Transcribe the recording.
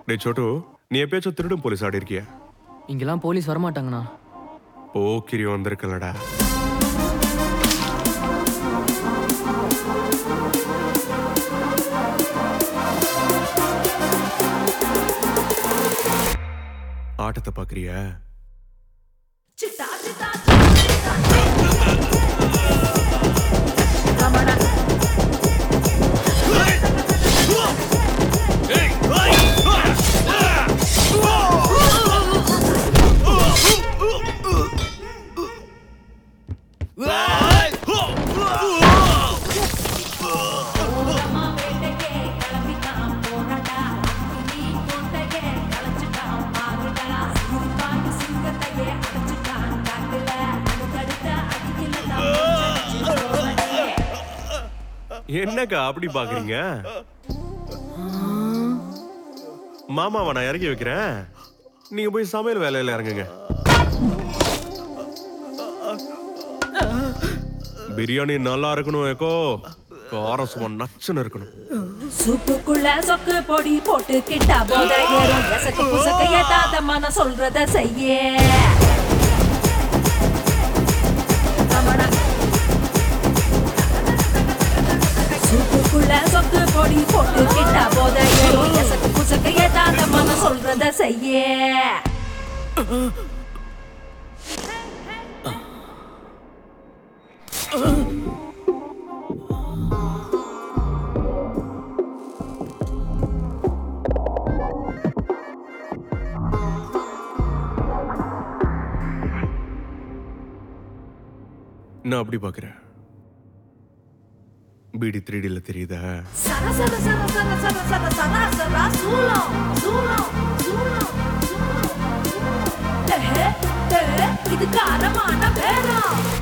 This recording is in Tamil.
டே சோட்டு நீ எப்பயாச்சும் திருடும் போலீஸ் ஆடி இருக்கியா இங்கெல்லாம் போலீஸ் வரமாட்டாங்கண்ணா போக்கிரி வந்திருக்கலடா ஆட்டத்தை பாக்குறியா என்னக்கா அப்படி பாக்குறீங்க மாமாவை நான் இறக்கி வைக்கிறேன் நீங்க போய் சமையல் வேலையில இறங்குங்க பிரியாணி நல்லா இருக்கணும் ஏக்கோ காரம் சும்மா நச்சுன்னு இருக்கணும் சூப்புக்குள்ள சொக்கு பொடி போட்டு கிட்டா போத ஏறும் எசக்கு புசக்க ஏத்தாத மன சொல்றத செய்ய கமனா. சூப்புக்குள்ள சொக்கு பொடி போட்டு கிட்டா போத ஏறும் எசக்கு புசக்க ஏத்தாத மன சொல்றத செய்ய நான் அப்படி பாக்குறேன் பீடி த்ரீடில தெரியுதா சர சர சர சர சர சர சர சர சூலம் சூலம் சூலம் சூலம் ஏஹே, ஏஹே, இது காரமான பேரம்